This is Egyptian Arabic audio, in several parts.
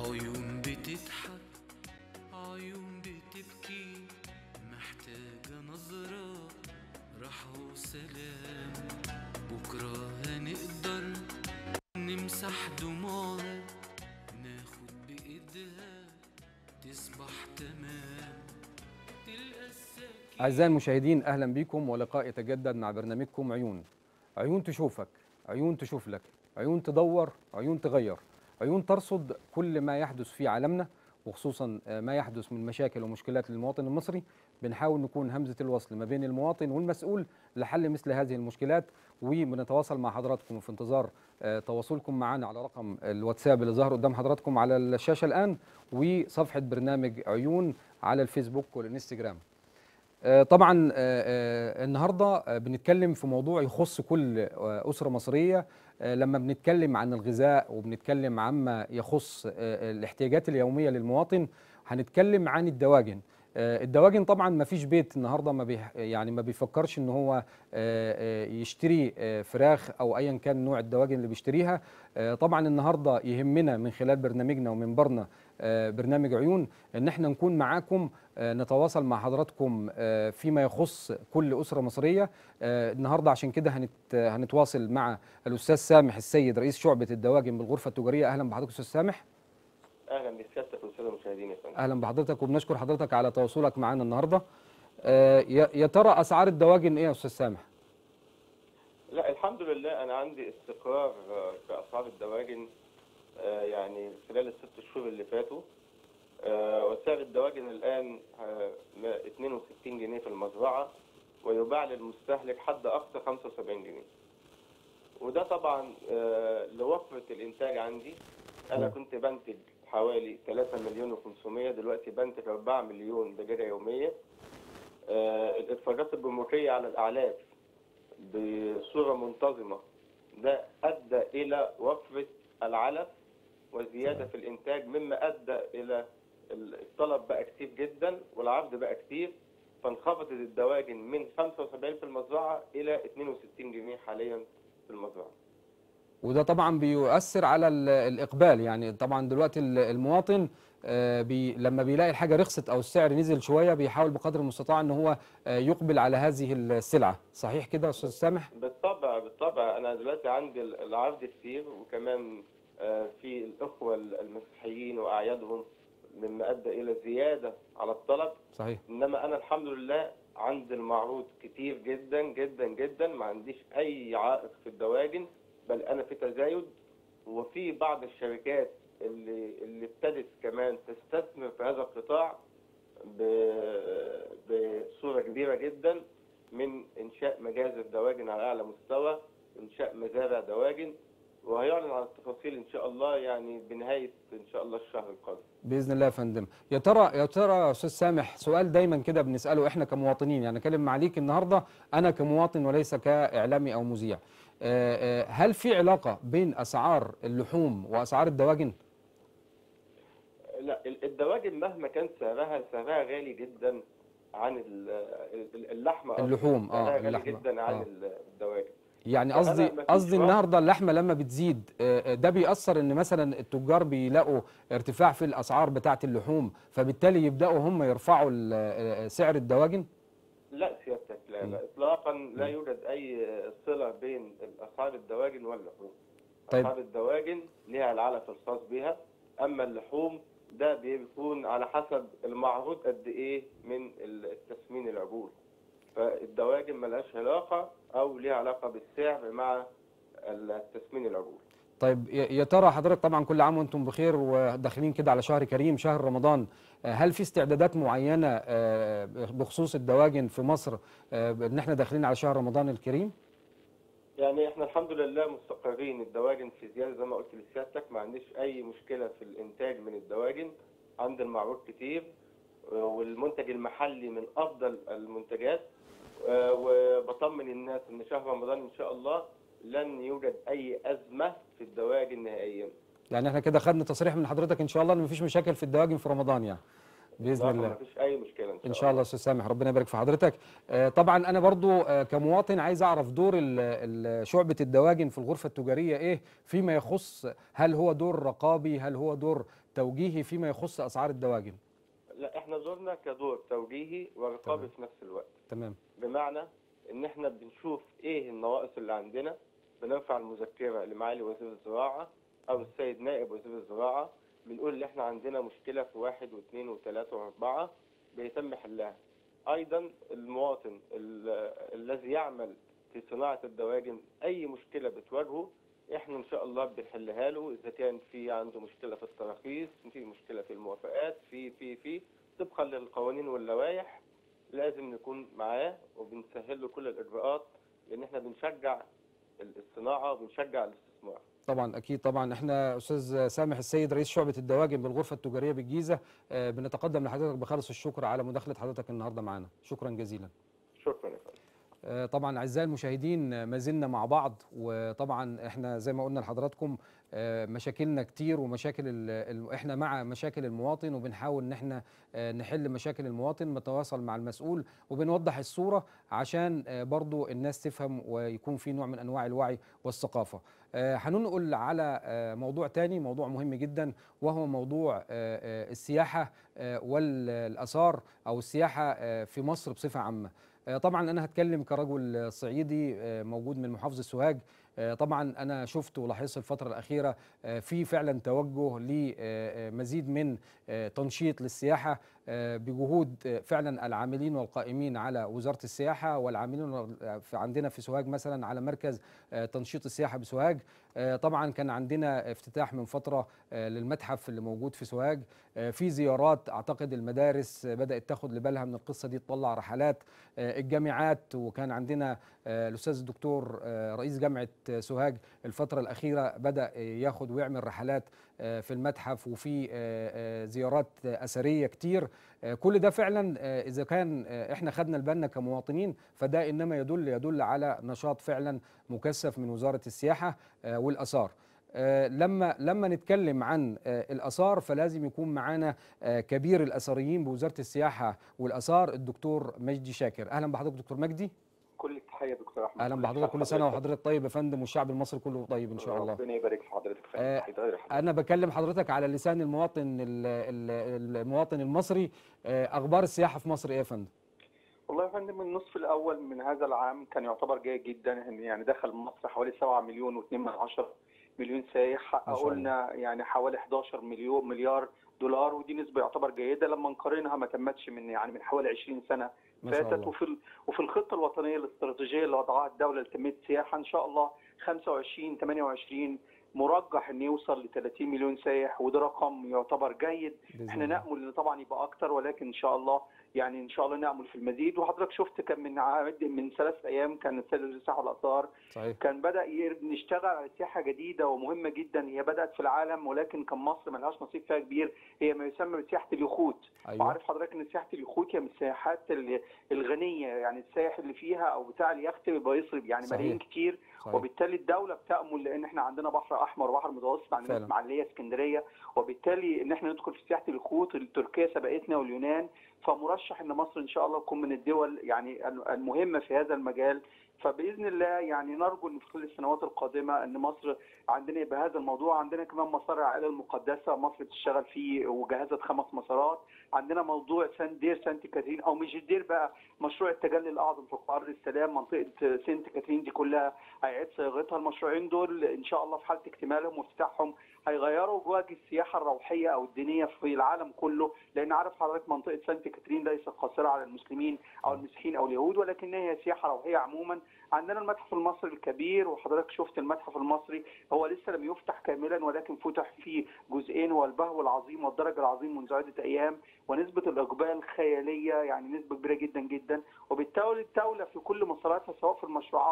عيون بتضحك عيون بتبكي محتاجة نظرة راحة وسلام بكرة هنقدر نمسح دموعها ناخد بإيدها تصبح تمام تلقى السكين أعزائي المشاهدين أهلا بكم ولقاء يتجدد مع برنامجكم عيون عيون تشوفك عيون تشوف لك عيون تدور عيون تغير عيون ترصد كل ما يحدث في عالمنا وخصوصا آه، ما يحدث من مشاكل ومشكلات للمواطن المصري بنحاول نكون همزة الوصل ما بين المواطن والمسؤول لحل مثل هذه المشكلات وبنتواصل مع حضراتكم في انتظار آه، تواصلكم معنا على رقم الواتساب اللي ظهر قدام حضراتكم على الشاشة الآن وصفحة برنامج عيون على الفيسبوك والانستجرام آه، طبعا آه، آه، النهارده آه، بنتكلم في موضوع يخص كل آه، اسره مصريه آه، لما بنتكلم عن الغذاء وبنتكلم عما يخص آه، الاحتياجات اليوميه للمواطن هنتكلم عن الدواجن آه، الدواجن طبعا ما فيش بيت النهارده ما بيح يعني ما بيفكرش ان هو آه، آه، يشتري آه، فراخ او ايا كان نوع الدواجن اللي بيشتريها آه، طبعا النهارده يهمنا من خلال برنامجنا ومنبرنا آه، برنامج عيون ان احنا نكون معاكم آه، نتواصل مع حضراتكم آه، فيما يخص كل اسره مصريه آه، النهارده عشان كده هنت هنتواصل مع الاستاذ سامح السيد رئيس شعبه الدواجن بالغرفه التجاريه اهلا بحضرتك استاذ سامح اهلا بسيادتك والساده المشاهدين يا فندم اهلا بحضرتك وبنشكر حضرتك على تواصلك معنا النهارده آه، يا يا ترى اسعار الدواجن ايه يا استاذ سامح لا الحمد لله انا عندي استقرار آه، في اسعار الدواجن آه، يعني خلال الست شهور اللي فاتوا آه، وسعر الدواجن الان آه، 62 جنيه في المزرعه ويباع للمستهلك حد اقصى 75 جنيه وده طبعا آه، لوفره الانتاج عندي انا مم. كنت بنتج حوالي 3 مليون و500 دلوقتي بنتج 4 مليون دجاجه يوميه آه، الاتفاقات الجمركيه على الاعلاف بصوره منتظمه ده ادى الى وفره العلف وزياده في الانتاج مما ادى الى الطلب بقى كتير جدا والعرض بقى كتير فانخفضت الدواجن من 75 في المزرعه الى 62 جنيه حاليا في المزرعه. وده طبعا بيؤثر على ال- الاقبال يعني طبعا دلوقتي ال- المواطن آه، بي لما بيلاقي الحاجه رخصت او السعر نزل شويه بيحاول بقدر المستطاع ان هو آه، يقبل على هذه السلعه صحيح كده يا استاذ سامح بالطبع بالطبع انا دلوقتي عندي العرض كتير وكمان آه، في الاخوه المسيحيين واعيادهم مما ادى الى زياده على الطلب صحيح انما انا الحمد لله عندي المعروض كتير جدا جدا جدا ما عنديش اي عائق في الدواجن بل انا في تزايد وفي بعض الشركات اللي اللي ابتدت كمان تستثمر في هذا القطاع ب- بصوره كبيره جدا من انشاء مجازر دواجن على اعلى مستوى انشاء مزارع دواجن وهيعلن عن التفاصيل ان شاء الله يعني بنهايه ان شاء الله الشهر القادم باذن الله يا فندم يا ترى يا ترى يا استاذ سامح سؤال دايما كده بنساله احنا كمواطنين يعني اكلم معاليك النهارده انا كمواطن وليس كاعلامي او مذيع آه، آه، هل في علاقه بين اسعار اللحوم واسعار الدواجن لا ال- الدواجن مهما كان سعرها سعرها غالي جدا عن ال- ال- اللحمه أصلاً. اللحوم، آه، سعرها غالي اللحمة، جدا عن آه. ال- الدواجن يعني فأنا قصدي مفيش قصدي وقت. النهارده اللحمه لما بتزيد آه، آه، ده بيأثر ان مثلا التجار بيلاقوا ارتفاع في الاسعار بتاعه اللحوم فبالتالي يبداوا هم يرفعوا ال- آه، سعر الدواجن لا سيادتك لا مم. لا اطلاقا لا يوجد اي صله بين اسعار الدواجن واللحوم طيب. اسعار الدواجن ليها العلف الخاص بها اما اللحوم ده بيكون على حسب المعروض قد ايه من التسمين العجول فالدواجن ملهاش علاقه او ليها علاقه بالسعر مع التسمين العجول طيب يا يا ترى حضرتك طبعا كل عام وانتم بخير وداخلين كده على شهر كريم شهر رمضان آه، هل في استعدادات معينه آه، بخصوص الدواجن في مصر آه، ان احنا داخلين على شهر رمضان الكريم يعني احنا الحمد لله مستقرين الدواجن في زياده زي ما قلت لسيادتك ما عنديش اي مشكله في الانتاج من الدواجن عند المعروض كتير والمنتج المحلي من افضل المنتجات آه، وبطمن الناس ان شهر رمضان ان شاء الله لن يوجد اي ازمه في الدواجن نهائيا يعني احنا كده خدنا تصريح من حضرتك ان شاء الله ان مفيش مشاكل في الدواجن في رمضان يعني باذن الله مفيش اي مشكله ان شاء, ان شاء الله استاذ سامح ربنا يبارك في حضرتك آه، طبعا انا برضو آه، كمواطن عايز اعرف دور ال- ال- شعبه الدواجن في الغرفه التجاريه ايه فيما يخص هل هو دور رقابي هل هو دور توجيهي فيما يخص اسعار الدواجن لا احنا دورنا كدور توجيهي ورقابي تمام. في نفس الوقت تمام بمعنى ان احنا بنشوف ايه النواقص اللي عندنا بنرفع المذكره لمعالي وزير الزراعه او السيد نائب وزير الزراعه بنقول ان احنا عندنا مشكله في واحد واثنين وثلاثه واربعه بيتم حلها ايضا المواطن ال- الذي يعمل في صناعه الدواجن اي مشكله بتواجهه احنا ان شاء الله بنحلها له اذا كان في عنده مشكله في التراخيص في مشكله في الموافقات في في في طبقا للقوانين واللوائح لازم نكون معاه وبنسهل له كل الاجراءات لان احنا بنشجع الصناعه وبنشجع الاستثمار طبعا اكيد طبعا احنا استاذ سامح السيد رئيس شعبه الدواجن بالغرفه التجاريه بالجيزه آه، بنتقدم لحضرتك بخالص الشكر على مداخله حضرتك النهارده معنا شكرا جزيلا شكرا يا فندم آه، طبعا اعزائي المشاهدين آه، ما زلنا مع بعض وطبعا احنا زي ما قلنا لحضراتكم آه، مشاكلنا كتير ومشاكل ال- ال- احنا مع مشاكل المواطن وبنحاول ان احنا آه، نحل مشاكل المواطن بنتواصل مع المسؤول وبنوضح الصوره عشان آه، برضو الناس تفهم ويكون في نوع من انواع الوعي والثقافه. آه، هننقل على آه، موضوع تاني موضوع مهم جدا وهو موضوع آه، آه، السياحه آه، والاثار او السياحه آه، في مصر بصفه عامه. آه، طبعا انا هتكلم كرجل صعيدي آه، موجود من محافظه سوهاج آه، طبعا انا شفت ولاحظت الفتره الاخيره آه، في فعلا توجه لمزيد من آه، تنشيط للسياحه آه، بجهود آه، فعلا العاملين والقائمين على وزاره السياحه والعاملين في عندنا في سوهاج مثلا على مركز آه، تنشيط السياحه بسوهاج آه، طبعا كان عندنا افتتاح من فتره آه، للمتحف اللي موجود في سوهاج آه، في زيارات اعتقد المدارس آه، بدات تاخد لبالها من القصه دي تطلع رحلات آه، الجامعات وكان عندنا آه، الاستاذ الدكتور آه، رئيس جامعه آه، سوهاج الفتره الاخيره بدا آه، ياخد ويعمل رحلات آه، في المتحف وفي آه، آه، زيارات آه، اثريه كتير آه، كل ده فعلا آه، اذا كان آه، احنا خدنا بالنا كمواطنين فده انما يدل يدل على نشاط فعلا مكثف من وزاره السياحه آه، والاثار آه، لما لما نتكلم عن آه، الاثار فلازم يكون معانا آه، كبير الاثريين بوزاره السياحه والاثار الدكتور مجدي شاكر اهلا بحضرتك دكتور مجدي كل التحيه دكتور احمد اهلا بحضرتك كل سنه وحضرتك طيب يا فندم والشعب المصري كله طيب ان شاء الله ربنا يبارك في حضرتك آه، فندم حضرتك حضرتك. انا بكلم حضرتك على لسان المواطن ال- ال- المواطن المصري آه، اخبار السياحه في مصر ايه يا فندم والله يا فندم النصف الاول من هذا العام كان يعتبر جيد جدا إن يعني دخل مصر حوالي 7 مليون و2 من عشرة مليون سايح ما شاء حققوا لنا يعني حوالي 11 مليون مليار دولار ودي نسبه يعتبر جيده لما نقارنها ما تمتش من يعني من حوالي 20 سنه ما شاء فاتت الله وفي ال- وفي الخطه الوطنيه الاستراتيجيه اللي وضعها الدوله لتنميه السياحه ان شاء الله 25 28 مرجح ان يوصل ل 30 مليون سائح وده رقم يعتبر جيد بإذن احنا الله. نامل ان طبعا يبقى اكتر ولكن ان شاء الله يعني ان شاء الله نامل في المزيد وحضرتك شفت كان من عاد من ثلاث ايام كان السيد وزير السياحه والاثار صحيح كان بدا ير- نشتغل على سياحه جديده ومهمه جدا هي بدات في العالم ولكن كان مصر ملهاش نصيب فيها كبير هي ما يسمى بسياحه اليخوت ايوه وعارف حضرتك ان سياحه اليخوت هي من السياحات ال- الغنيه يعني السائح اللي فيها او بتاع اليخت بيبقى يصرف يعني صحيح. ملايين كتير صحيح وبالتالي الدوله بتامل لان احنا عندنا بحر احمر وبحر متوسط عندنا فعلا. اسماعيليه اسكندريه وبالتالي ان احنا ندخل في سياحه اليخوت تركيا سبقتنا واليونان فمرشح ان مصر ان شاء الله تكون من الدول يعني المهمه في هذا المجال فباذن الله يعني نرجو ان في خلال السنوات القادمه ان مصر عندنا يبقى هذا الموضوع عندنا كمان مسار العائله المقدسه مصر بتشتغل فيه وجهزت خمس مسارات عندنا موضوع سان دير سانت كاترين او مش الدير بقى مشروع التجلي الاعظم في قرن السلام منطقه سانت كاترين دي كلها هيعيد صياغتها المشروعين دول ان شاء الله في حاله اكتمالهم وافتتاحهم هيغيروا وجه السياحه الروحيه او الدينيه في العالم كله لان عارف حضرتك منطقه سانت كاترين ليست قاصره على المسلمين او المسيحيين او اليهود ولكنها هي سياحه روحيه عموما عندنا المتحف المصري الكبير وحضرتك شفت المتحف المصري هو لسه لم يفتح كاملا ولكن فتح فيه جزئين هو البهو العظيم والدرج العظيم منذ عده ايام ونسبه الاقبال خياليه يعني نسبه كبيره جدا جدا وبالتالي الدوله في كل مساراتها سواء في المشروعات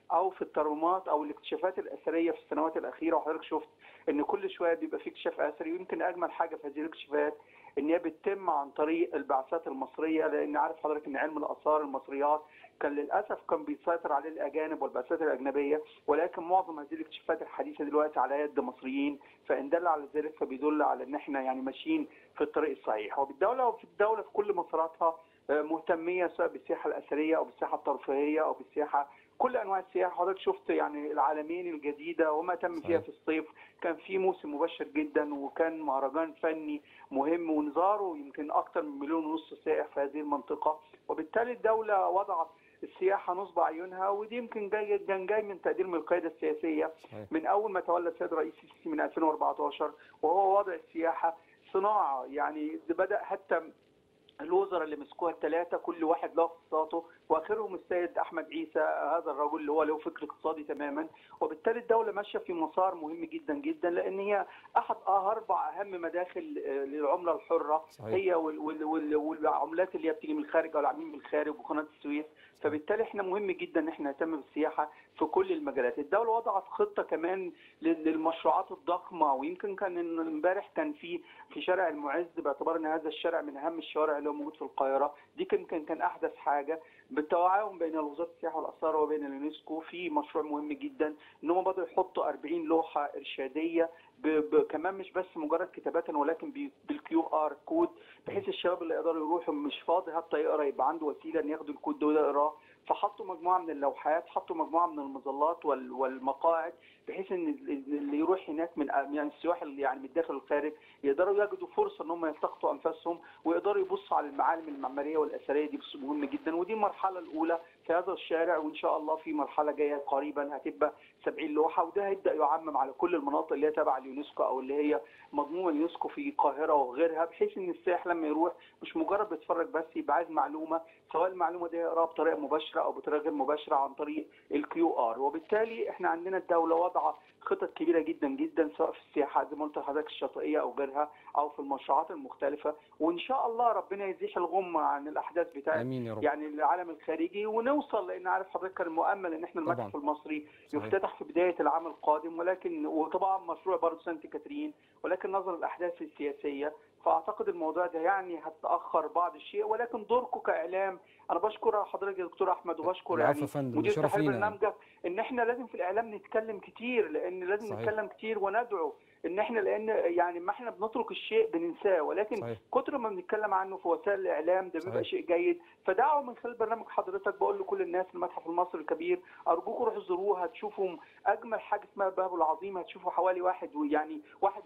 او في الترميمات او الاكتشافات الاثريه في السنوات الاخيره وحضرتك شفت ان كل شويه بيبقى في اكتشاف اثري ويمكن اجمل حاجه في هذه الاكتشافات ان هي بتتم عن طريق البعثات المصريه لان عارف حضرتك ان علم الاثار المصريات كان للاسف كان بيسيطر عليه الاجانب والبعثات الاجنبيه ولكن معظم هذه الاكتشافات الحديثه دلوقتي على يد مصريين فان دل على ذلك فبيدل على ان احنا يعني ماشيين في الطريق الصحيح وبالدوله وفي الدوله في كل مساراتها آه، مهتميه سواء بالسياحه الاثريه او بالسياحه الترفيهيه او بالسياحه كل انواع السياحه حضرتك شفت يعني العالمين الجديده وما تم فيها صحيح. في الصيف كان في موسم مبشر جدا وكان مهرجان فني مهم ونزاره يمكن اكثر من مليون ونص سائح في هذه المنطقه وبالتالي الدوله وضعت السياحه نصب عيونها ودي يمكن جاي كان جاي من تقدير من القياده السياسيه صحيح. من اول ما تولى السيد الرئيس السيسي من 2014 وهو وضع السياحه صناعه يعني ده بدا حتى الوزراء اللي مسكوها الثلاثه كل واحد له اختصاصاته واخرهم السيد احمد عيسى هذا الرجل اللي هو له فكر اقتصادي تماما وبالتالي الدوله ماشيه في مسار مهم جدا جدا لان هي احد اربع اهم مداخل آه، للعمله الحره صحيح. هي وال- وال- وال- والعملات اللي هي بتيجي من الخارج او العاملين من الخارج وقناه السويس فبالتالي احنا مهم جدا ان احنا نهتم بالسياحه في كل المجالات الدوله وضعت خطه كمان لل- للمشروعات الضخمه ويمكن كان إن امبارح كان في في شارع المعز باعتبار ان هذا الشارع من اهم الشوارع اللي هو موجود في القاهره دي كان كان كان احدث حاجه بالتعاون بين وزاره السياحه والاثار وبين اليونسكو في مشروع مهم جدا ان هم بداوا يحطوا 40 لوحه ارشاديه ب... ب... كمان مش بس مجرد كتابات ولكن ب... بالكيو ار كود بحيث الشباب اللي يقدروا يروحوا مش فاضي حتى يقرا يبقى عنده وسيله ان ياخدوا الكود ده ويقراه فحطوا مجموعه من اللوحات حطوا مجموعه من المظلات وال... والمقاعد بحيث ان اللي يروح هناك من يعني السياح اللي يعني من الداخل والخارج يقدروا يجدوا فرصه ان هم يلتقطوا انفاسهم ويقدروا يبصوا على المعالم المعماريه والاثريه دي بس مهم جدا ودي المرحله الاولى في هذا الشارع وان شاء الله في مرحله جايه قريبا هتبقى 70 لوحه وده هيبدا يعمم على كل المناطق اللي هي تبع اليونسكو او اللي هي مضمون اليونسكو في القاهره وغيرها بحيث ان السائح لما يروح مش مجرد بيتفرج بس يبقى عايز معلومه سواء المعلومه دي يقراها بطريقه مباشره او بطريقه غير مباشره عن طريق الكيو ار وبالتالي احنا عندنا الدوله واضعه خطط كبيره جدا جدا سواء في السياحه زي ما قلت لحضرتك الشاطئيه او غيرها او في المشروعات المختلفه وان شاء الله ربنا يزيح الغمه عن الاحداث بتاعت امين يا رب يعني العالم الخارجي ونوصل لان عارف حضرتك كان مؤمل ان احنا المتحف طبعاً. المصري صحيح. يفتتح في بدايه العام القادم ولكن وطبعا مشروع برضه سانت كاترين ولكن نظرا للاحداث السياسيه فاعتقد الموضوع ده يعني هتاخر بعض الشيء ولكن دوركم كاعلام انا بشكر حضرتك يا دكتور احمد وبشكر العفو يعني يا فندم، مدير شرف تحرير لينا. برنامجك ان احنا لازم في الاعلام نتكلم كتير لان لازم صحيح. نتكلم كتير وندعو ان احنا لان يعني ما احنا بنترك الشيء بننساه ولكن صحيح. كتر ما بنتكلم عنه في وسائل الاعلام ده بيبقى صحيح. شيء جيد فدعوا من خلال برنامج حضرتك بقول لكل الناس المتحف المصري الكبير ارجوكم روحوا زوروه هتشوفوا اجمل حاجه اسمها الباب العظيم هتشوفوا حوالي واحد ويعني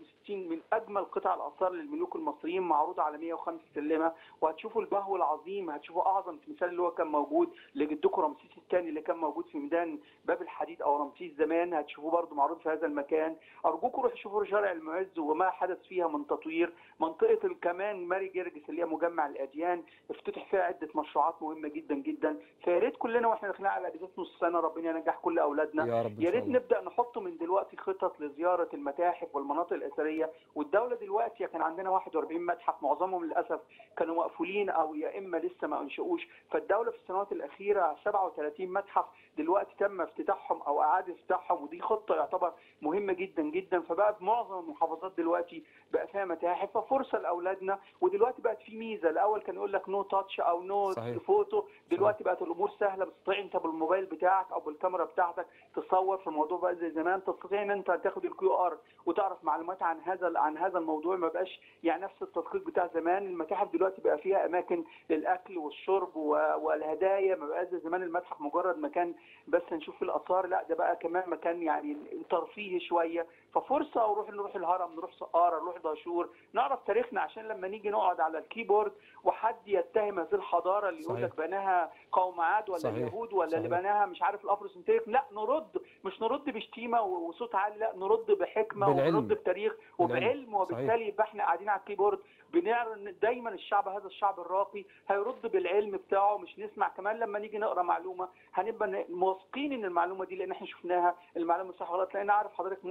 61 من اجمل قطع الاثار للملوك المصريين معروضه على 105 سلمه وهتشوفوا البهو العظيم هتشوفوا اعظم تمثال اللي هو كان موجود لجدكم رمسيس الثاني اللي كان موجود في ميدان باب الحديد او رمسيس زمان هتشوفوه برضه معروض في هذا المكان ارجوكم روحوا شوفوا شارع المعز وما حدث فيها من تطوير منطقه ال- كمان ماري جرجس اللي هي مجمع الاديان افتتح فيها عده مشروعات مهمه جدا جدا فيا ريت كلنا واحنا داخلين على اجازه نص سنه ربنا ينجح كل اولادنا يا رب إن يا شاء ريت الله. نبدا نحط من دلوقتي خطط لزياره المتاحف والمناطق الاثريه والدوله دلوقتي كان عندنا 41 متحف معظمهم للاسف كانوا مقفولين او يا اما لسه ما انشئوش فالدوله في السنوات الاخيره 37 متحف دلوقتي تم افتتاحهم او اعاده افتتاحهم ودي خطه يعتبر مهمه جدا جدا فبقى في معظم المحافظات دلوقتي بقى فيها متاحف ففرصه لاولادنا ودلوقتي بقت في ميزه الاول كان يقول لك نو تاتش او نو صحيح. فوتو دلوقتي بقت الامور سهله بتستطيع انت بالموبايل بتاعك او بالكاميرا بتاعتك تصور في الموضوع بقى زي زمان تستطيع ان انت تاخد الكيو ار وتعرف معلومات عن هذا عن هذا الموضوع ما بقاش يعني نفس التدقيق بتاع زمان المتاحف دلوقتي بقى فيها اماكن للاكل والشرب و- والهدايا ما بقاش زي زمان المتحف مجرد مكان بس نشوف فيه الاثار لا ده بقى كمان مكان يعني ترفيهي شويه ففرصه نروح نروح الهرم نروح سقاره نروح دهشور نعرف تاريخنا عشان لما نيجي نقعد على الكيبورد وحد يتهم هذه الحضاره اللي يقول صحيح. لك بناها قوم عاد ولا صحيح. اليهود ولا اللي صحيح. بناها مش عارف الافروسنتريك لا نرد مش نرد بشتيمه و- وصوت عالي لا نرد بحكمه بالعلم. ونرد بتاريخ بالعلم. وبعلم وبالتالي يبقى احنا قاعدين على الكيبورد بنعرض دايما الشعب هذا الشعب الراقي هيرد بالعلم بتاعه مش نسمع كمان لما نيجي نقرا معلومه هنبقى ن- واثقين ان المعلومه دي لان احنا شفناها المعلومه صح غلط لان عارف حضرتك معظم السوشيال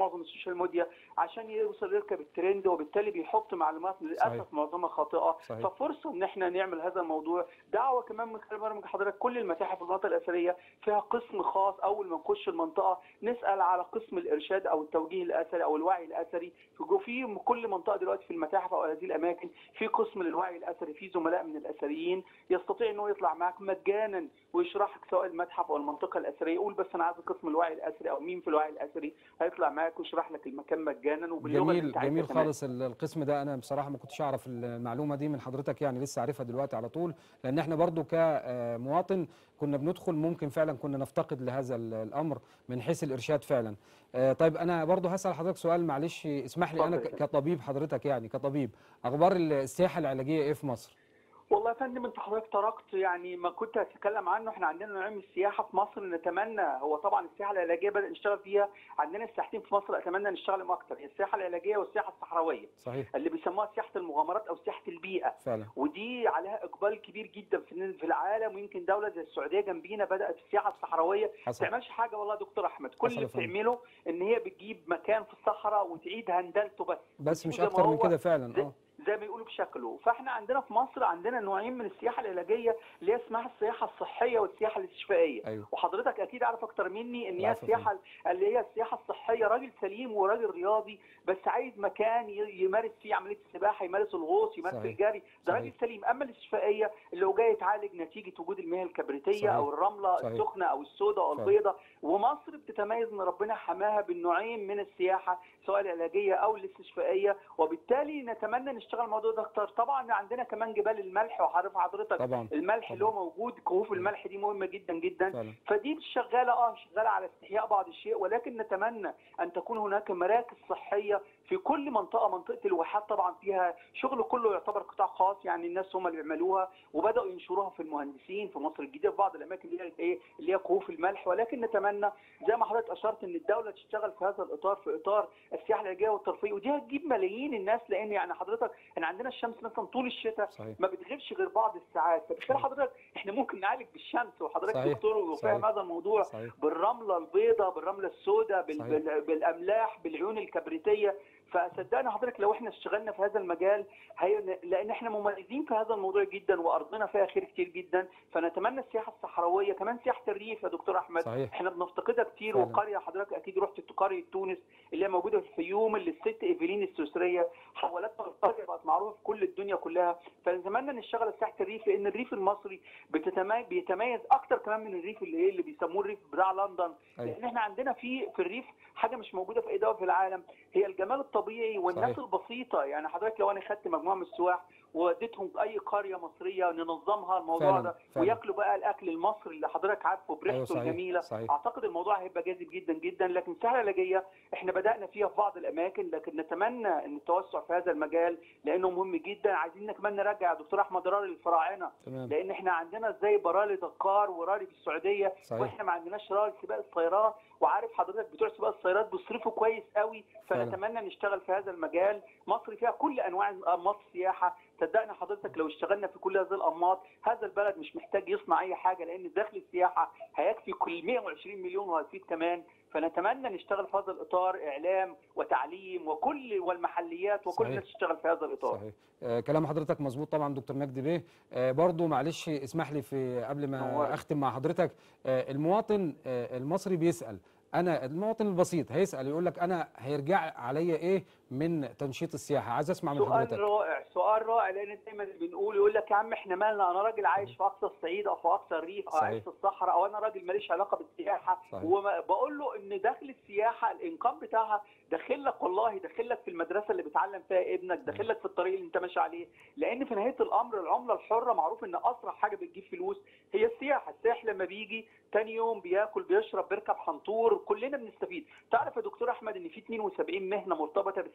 السوشيال ميديا عشان يوصل يركب الترند وبالتالي بيحط معلومات للاسف صحيح. معظمها خاطئه صحيح. ففرصه ان احنا نعمل هذا الموضوع دعوه كمان من خلال برنامج حضرتك كل المتاحف والمناطق الاثريه فيها قسم خاص اول ما نخش المنطقه نسال على قسم الارشاد او التوجيه الاثري او الوعي الاثري في جو- في كل منطقه دلوقتي في المتاحف او هذه الاماكن في قسم للوعي الاثري في زملاء من الاثريين يستطيع انه يطلع معك مجانا ويشرح لك سواء المتحف او المنطقه الاثريه يقول بس انا عايز قسم الوعي الاثري او مين في الوعي الاثري هيطلع معاك ويشرح لك المكان مجانا وباللغه اللي جميل انت عايزها جميل كمان. خالص ال- القسم ده انا بصراحه ما كنتش اعرف المعلومه دي من حضرتك يعني لسه عارفها دلوقتي على طول لان احنا برضو كمواطن كنا بندخل ممكن فعلا كنا نفتقد لهذا ال- الامر من حيث الارشاد فعلا آه، طيب انا برضو هسال حضرتك سؤال معلش اسمح لي انا اتفضل ك- يا كطبيب حضرتك يعني كطبيب اخبار السياحه العلاجيه ايه في مصر والله يا فندم انت حضرتك تركت يعني ما كنت هتكلم عنه احنا عندنا نوعين من السياحه في مصر نتمنى هو طبعا السياحه العلاجيه بدأ نشتغل فيها عندنا سياحتين في مصر اتمنى نشتغلهم اكتر هي السياحه العلاجيه والسياحه الصحراويه صحيح اللي بيسموها سياحه المغامرات او سياحه البيئه فعلا ودي عليها اقبال كبير جدا في في العالم ويمكن دوله زي السعوديه جنبينا بدات السياحه الصحراويه ما حصل تعملش حاجه والله يا دكتور احمد كل حصل اللي يا فندم. بتعمله ان هي بتجيب مكان في الصحراء وتعيد هندلته بس بس مش زي ما اكتر من هو كده فعلا زي- اه زي ما يقولوا بشكله فاحنا عندنا في مصر عندنا نوعين من السياحه العلاجيه اللي هي اسمها السياحه الصحيه والسياحه الاستشفائيه ايوه وحضرتك اكيد عارف اكتر مني ان هي العفو يا السياحه اللي هي السياحه الصحيه راجل سليم وراجل رياضي بس عايز مكان ي- يمارس فيه عمليه السباحه يمارس الغوص يمارس صحيح. الجري ده راجل صحيح. سليم اما الاستشفائيه اللي هو جاي يتعالج نتيجه وجود المياه الكبريتيه صحيح. او الرمله صحيح. السخنه او السوداء او فعلا. البيضاء ومصر بتتميز ان ربنا حماها بالنوعين من السياحه سواء العلاجيه او الاستشفائيه وبالتالي نتمنى نشتغل الموضوع ده اكتر طبعا عندنا كمان جبال الملح وعارف حضرتك طبعا الملح اللي طبعا. هو موجود كهوف الملح دي مهمه جدا جدا فعلا فدي شغاله اه شغاله على استحياء بعض الشيء ولكن نتمنى ان تكون هناك مراكز صحيه في كل منطقه منطقه الواحات طبعا فيها شغل كله يعتبر قطاع خاص يعني الناس هم اللي بيعملوها وبداوا ينشروها في المهندسين في مصر الجديده في بعض الاماكن اللي هي ايه اللي هي كهوف الملح ولكن نتمنى زي ما حضرتك اشرت ان الدوله تشتغل في هذا الاطار في اطار السياحه العلاجيه والترفيه ودي هتجيب ملايين الناس لان يعني حضرتك احنا عندنا الشمس مثلا طول الشتاء صحيح ما بتغيبش غير بعض الساعات فبالتالي حضرتك احنا ممكن نعالج بالشمس وحضرتك صحيح. دكتور وفاهم صحيح. هذا الموضوع صحيح بالرمله البيضاء بالرمله السوداء بال... صحيح. بال... بالاملاح بالعيون الكبريتيه فصدقني حضرتك لو احنا اشتغلنا في هذا المجال هي... لان احنا مميزين في هذا الموضوع جدا وارضنا فيها خير كتير جدا فنتمنى السياحه الصحراويه كمان سياحه الريف يا دكتور احمد صحيح احنا بنفتقدها كتير فعلا. وقريه حضرتك اكيد رحت قريه تونس اللي هي موجوده في الفيوم اللي الست ايفلين السويسريه حولتها القريه بقت معروفه في كل الدنيا كلها فنتمنى نشتغل في ساحه الريف لان الريف المصري بتتميز بيتميز اكتر كمان من الريف اللي ايه اللي بيسموه الريف بتاع لندن أيوة. لان احنا عندنا في في الريف حاجه مش موجوده في اي دوله في العالم هي الجمال الطبيعي والناس صحيح. البسيطه يعني حضرتك لو انا خدت مجموعه من السواح ووديتهم في اي قريه مصريه ننظمها الموضوع فعلا ده فعلا وياكلوا بقى الاكل المصري اللي حضرتك عارفه بريحته أيوة صحيح الجميله صحيح اعتقد الموضوع هيبقى جاذب جدا جدا لكن الساحه العلاجيه احنا بدانا فيها في بعض الاماكن لكن نتمنى ان التوسع في هذا المجال لانه مهم جدا عايزين كمان نرجع يا دكتور احمد راري للفراعنه تمام لان احنا عندنا زي برالي دكار ورالي في السعوديه صحيح واحنا ما عندناش رالي سباق السيارات وعارف حضرتك بتوع سباق السيارات بيصرفوا كويس قوي فعلا. فنتمنى نشتغل في هذا المجال مصر فيها كل انواع انماط السياحه صدقني حضرتك لو اشتغلنا في كل هذه الانماط هذا البلد مش محتاج يصنع اي حاجه لان دخل السياحه هيكفي كل 120 مليون وهيزيد كمان فنتمنى نشتغل في هذا الاطار اعلام وتعليم وكل والمحليات وكل صحيح. الناس تشتغل في هذا الاطار صحيح آه كلام حضرتك مظبوط طبعا دكتور مجدي بيه آه برضو معلش اسمح لي في قبل ما نورك. اختم مع حضرتك آه المواطن آه المصري بيسال انا المواطن البسيط هيسال يقول لك انا هيرجع عليا ايه من تنشيط السياحه عايز اسمع من سؤال حضرتك رائع سؤال رائع لان دايما بنقول يقول لك يا عم احنا مالنا انا راجل عايش في اقصى الصعيد او في اقصى الريف او صحيح. عايش في الصحراء او انا راجل ماليش علاقه بالسياحه صحيح. وبقول له ان دخل السياحه الانقاذ بتاعها داخل لك والله داخل لك في المدرسه اللي بيتعلم فيها ابنك داخل لك في الطريق اللي انت ماشي عليه لان في نهايه الامر العمله الحره معروف ان اسرع حاجه بتجيب فلوس هي السياحه السائح لما بيجي تاني يوم بياكل بيشرب بيركب حنطور كلنا بنستفيد تعرف يا دكتور احمد ان في 72 مهنه مرتبطه بالسياحه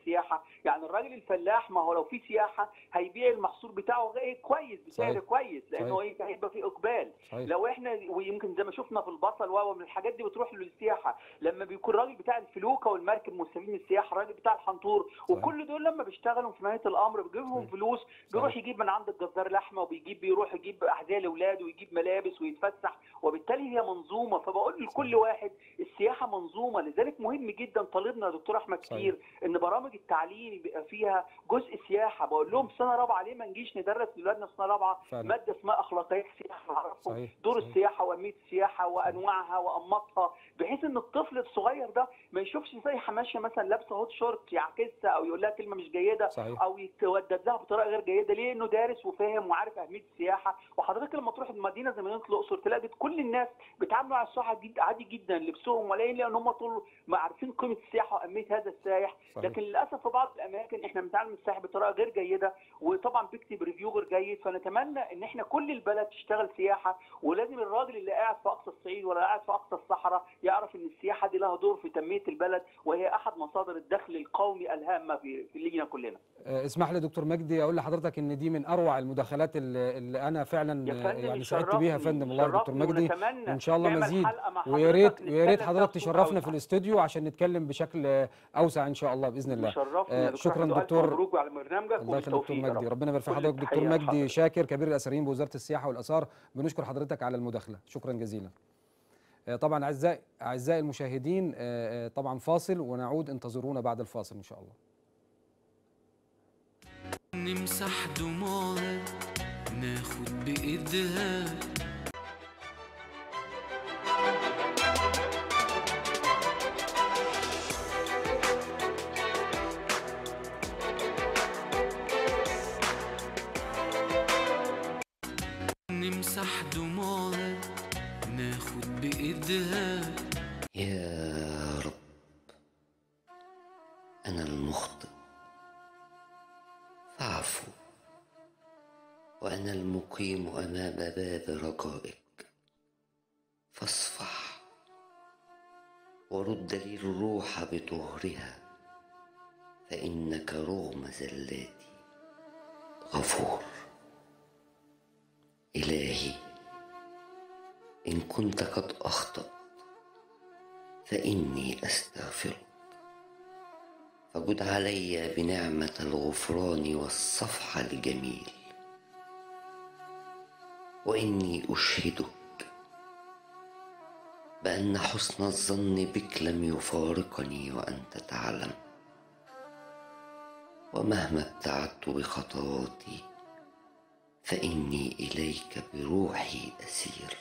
السياحه يعني الراجل الفلاح ما هو لو في سياحه هيبيع المحصول بتاعه غ- كويس بسعر صحيح. كويس لانه صحيح. إيه، هيبقى في اقبال صحيح لو احنا ويمكن زي ما شفنا في البصل و من الحاجات دي بتروح للسياحه لما بيكون الراجل بتاع الفلوكه والمركب مسلمين السياحه الراجل بتاع الحنطور وكل دول لما بيشتغلوا في نهايه الامر بيجيبهم صحيح. فلوس بيروح يجيب من عند الجزار لحمه وبيجيب بيروح يجيب احذيه لاولاده ويجيب ملابس ويتفسح وبالتالي هي منظومه فبقول لكل واحد السياحه منظومه لذلك مهم جدا طالبنا يا دكتور احمد صحيح. كتير ان برامج التعليم يبقى فيها جزء سياحه بقول لهم في سنه رابعه ليه ما نجيش ندرس لاولادنا في سنه رابعه فعلا. ماده اسمها اخلاقيات السياحه نعرفهم صحيح دور صحيح. السياحه واهميه السياحه وانواعها وانماطها بحيث ان الطفل الصغير ده ما يشوفش زي ماشيه مثلا لابسه هوت شورت يعكسها او يقول لها كلمه مش جيده صحيح او يتودد لها بطريقه غير جيده ليه انه دارس وفاهم وعارف اهميه السياحه وحضرتك لما تروح المدينه زي مدينه الاقصر تلاقي كل الناس بيتعاملوا على السياحه جد عادي جدا لبسهم ولا لان هم طول ما عارفين قيمه السياحه واهميه هذا السائح صحيح. لكن للاسف في بعض الاماكن احنا بنتعامل السائح بطريقه غير جيده وطبعا بيكتب ريفيو غير جيد فنتمنى ان احنا كل البلد تشتغل سياحه ولازم الراجل اللي قاعد في اقصى الصعيد ولا قاعد في اقصى الصحراء يعرف ان السياحه دي لها دور في تنميه البلد وهي احد مصادر الدخل القومي الهامه في في لينا كلنا آه، اسمح لي دكتور مجدي اقول لحضرتك ان دي من اروع المداخلات اللي, اللي انا فعلا يا آه، فندم يعني سعدت بيها يا يشرفني- فندم والله يا دكتور يشرفني مجدي ونتمنى وان شاء الله نعمل مزيد حلقة مع ويا ريت حضرتك ويا ريت نتكلم حضرتك فيها تشرفنا بصوت في الاستوديو عشان نتكلم بشكل آه، اوسع ان شاء الله باذن الله مشرفني آه، يا دكتور شكراً أحمد، وألف دكتور. مبروك على برنامجك الله يخليك دكتور وبالتوفيق يا مجدي رب. ربنا يبارك في كل حضرتك دكتور التحية مجدي لحضرتك. شاكر كبير الاسريين بوزاره السياحه والاثار بنشكر حضرتك على المداخله شكرا جزيلا آه، طبعا اعزائي اعزائي المشاهدين آه، آه، طبعا فاصل ونعود انتظرونا بعد الفاصل ان شاء الله نمسح دموعها ناخد بإيدها نمسح دموعها ناخد بإيدها يا رب أنا المخطئ فاعفو وأنا المقيم أمام باب رجائك فاصفح ورد لي الروح بطهرها فإنك رغم زلاتي غفور إلهي إن كنت قد أخطأت فإني أستغفرك فجد علي بنعمة الغفران والصفح الجميل وإني أشهدك بأن حسن الظن بك لم يفارقني وأنت تعلم ومهما ابتعدت بخطواتي فإني إليك بروحي أسير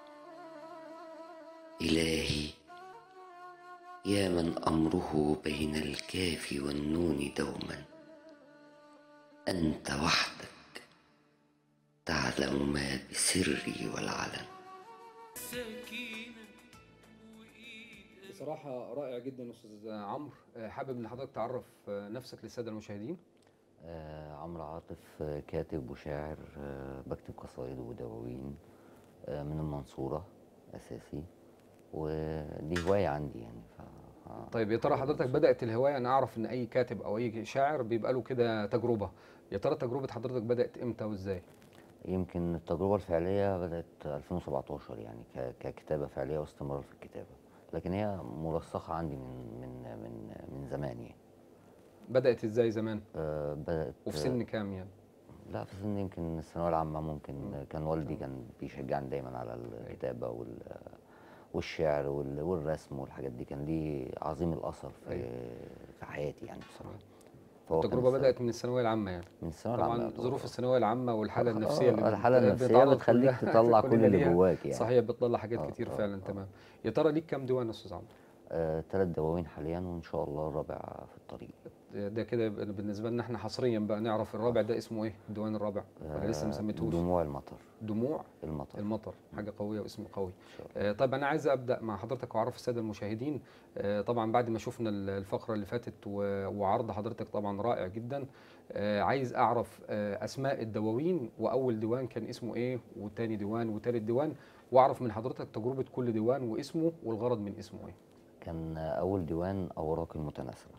إلهي يا من أمره بين الكاف والنون دوما أنت وحدك تعلم ما بسري والعلن سكينة وإيد بصراحه رائع جدا استاذ عمرو آه، حابب ان حضرتك تعرف آه، نفسك للساده المشاهدين آه عمرو عاطف آه، كاتب وشاعر آه بكتب قصائد ودواوين آه من المنصورة أساسي ودي هواية عندي يعني ف... ف- طيب يا ترى حضرتك بدات الهوايه انا اعرف ان اي كاتب او اي شاعر بيبقى له كده تجربه يا ترى تجربه حضرتك بدات امتى وازاي يمكن التجربة الفعلية بدأت 2017 يعني ك- ككتابة فعلية واستمرار في الكتابة لكن هي مرسخة عندي من من من من زمان يعني بدات ازاي زمان آه بدأت وفي سن كام يعني لا في سن يمكن الثانوية العامة ممكن كان والدي كان بيشجعني دايما على الكتابة وال والشعر وال- والرسم والحاجات دي كان ليه عظيم الأثر في في حياتي يعني بصراحة فهو كان التجربه السبب. بدات من الثانويه العامه يعني من الثانوية العامة طبعا يعتبر. ظروف الثانويه العامه والحاله آه، النفسيه اللي الحالة بت- النفسية بتعرض بتخليك كلها- تطلع كل كلنا اللي ليها. جواك يعني صحيح بتطلع حاجات آه، كتير آه، فعلا آه. تمام يا ترى ليك كام ديوان يا استاذ عمرو آه، ثلاث دواوين حاليا وإن شاء الله الرابع في الطريق ده كده يبقى بالنسبه لنا احنا حصريا بقى نعرف الرابع ده اسمه ايه الديوان الرابع ولا لسه ما آه، سميتهوش دموع المطر دموع المطر المطر حاجه قويه واسم قوي إن شاء الله. آه، طيب انا عايز ابدا مع حضرتك واعرف الساده المشاهدين آه، طبعا بعد ما شفنا ال- الفقره اللي فاتت و- وعرض حضرتك طبعا رائع جدا آه، عايز اعرف آه، اسماء الدواوين واول ديوان كان اسمه ايه وتاني ديوان وتالت ديوان واعرف من حضرتك تجربه كل ديوان واسمه والغرض من اسمه ايه كان أول ديوان أوراق المتناثرة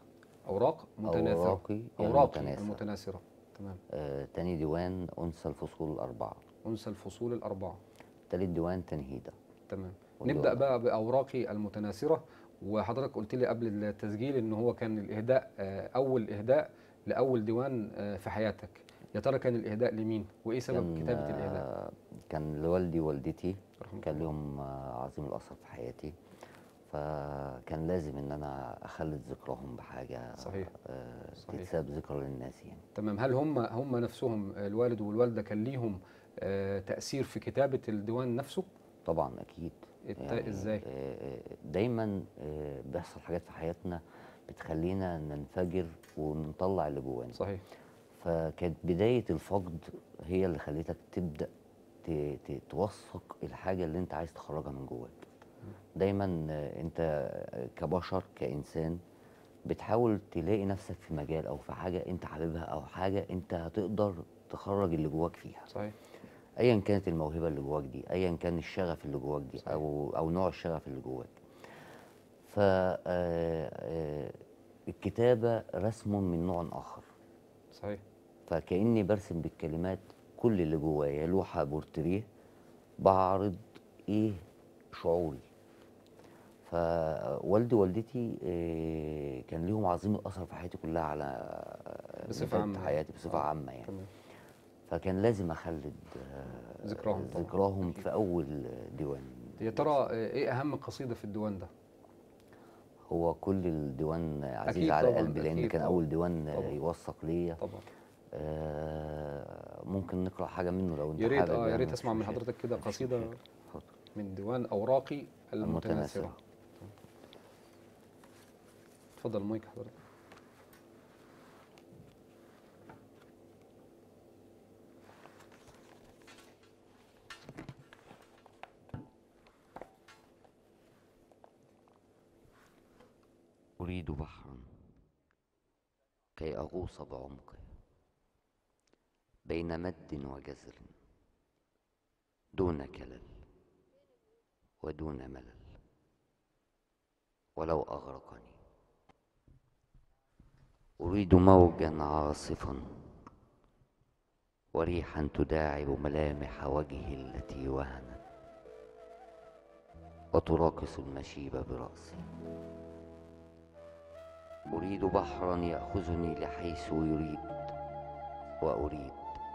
اوراق متناثره أوراقي يعني اوراقي متناثرة. المتناثره تمام آه تاني ديوان أنثى الفصول الأربعة انثى الفصول الاربعه تالت ديوان تنهيدة تمام واللي نبدا هو- بقى باوراقي المتناثره وحضرتك قلت لي قبل التسجيل ان هو كان الاهداء آه، اول اهداء لاول ديوان آه، في حياتك يا ترى كان الاهداء لمين وايه سبب كان كتابه الاهداء آه كان لوالدي ووالدتي رحمة كان الله. لهم آه عظيم الأثر في حياتي فكان لازم إن أنا أخلد ذكرهم بحاجة صحيح. آه صحيح. تتساب ذكرى للناس يعني تمام هل هم هم نفسهم آه، الوالد والوالده كان ليهم آه، تاثير في كتابه الديوان نفسه طبعا أكيد الت- إزاي؟ آه، آه، دايما آه، بيحصل حاجات في حياتنا بتخلينا ننفجر ونطلع اللي جوانا صحيح فكانت بداية الفقد هي اللي خلتك تبدأ ت- ت- توثق الحاجة اللي انت عايز تخرجها من جواك دايما آه، انت آه، كبشر كإنسان بتحاول تلاقي نفسك في مجال او في حاجة انت حاببها او حاجة انت هتقدر تخرج اللي جواك فيها صحيح ايا كانت الموهبه اللي جواك دي ايا كان الشغف اللي جواك دي او او نوع الشغف اللي جواك ف آه، آه، الكتابه رسم من نوع اخر صحيح فكاني برسم بالكلمات كل اللي جوايا لوحه بورتريه بعرض ايه شعوري فوالدي ووالدتي آه، كان ليهم عظيم الاثر في حياتي كلها على آه، بصفة نتاج عامة. حياتي بصفه آه، عامه يعني تمام فكان لازم اخلد آه، ذكراهم طبعاً. ذكراهم في اول ديوان يا ترى آه، ايه اهم قصيده في الديوان ده هو كل الديوان عزيز أكيد على طبعاً، قلبي لان أكيد كان طبعاً. اول ديوان طبعاً. يوثق ليا طبعا آه ممكن نقرا حاجه منه لو انت يا ريت حابب اه يا يعني ريت مفيش اسمع من مشاكل. حضرتك كده مفيش قصيده مشاكل. اتفضل. من ديوان اوراقي المتناثره المتناثرة. اتفضل المايك حضرتك أريد بحرا كي أغوص بعمقه بين مد وجزر دون كلل ودون ملل ولو أغرقني أريد موجا عاصفا وريحا تداعب ملامح وجهي التي وهنت وتراقص المشيب برأسي أريد بحرا يأخذني لحيث يريد وأريد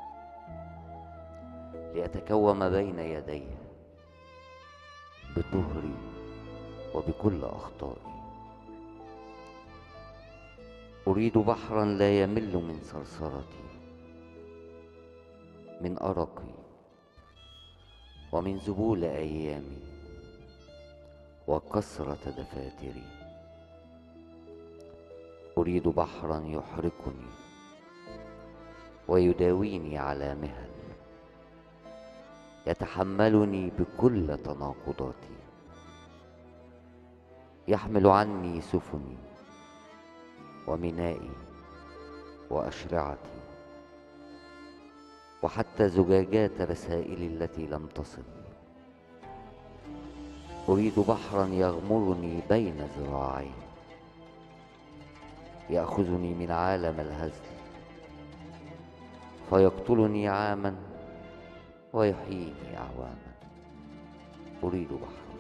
لأتكوم بين يديه بطهري وبكل أخطائي أريد بحرا لا يمل من صرصرتي من أرقي ومن ذبول أيامي وكثرة دفاتري أريد بحرا يحرقني ويداويني على مهل يتحملني بكل تناقضاتي يحمل عني سفني ومنائي وأشرعتي وحتى زجاجات رسائلي التي لم تصل أريد بحرا يغمرني بين ذراعيه يأخذني من عالم الهزل فيقتلني عاما ويحييني أعواما أريد بحرا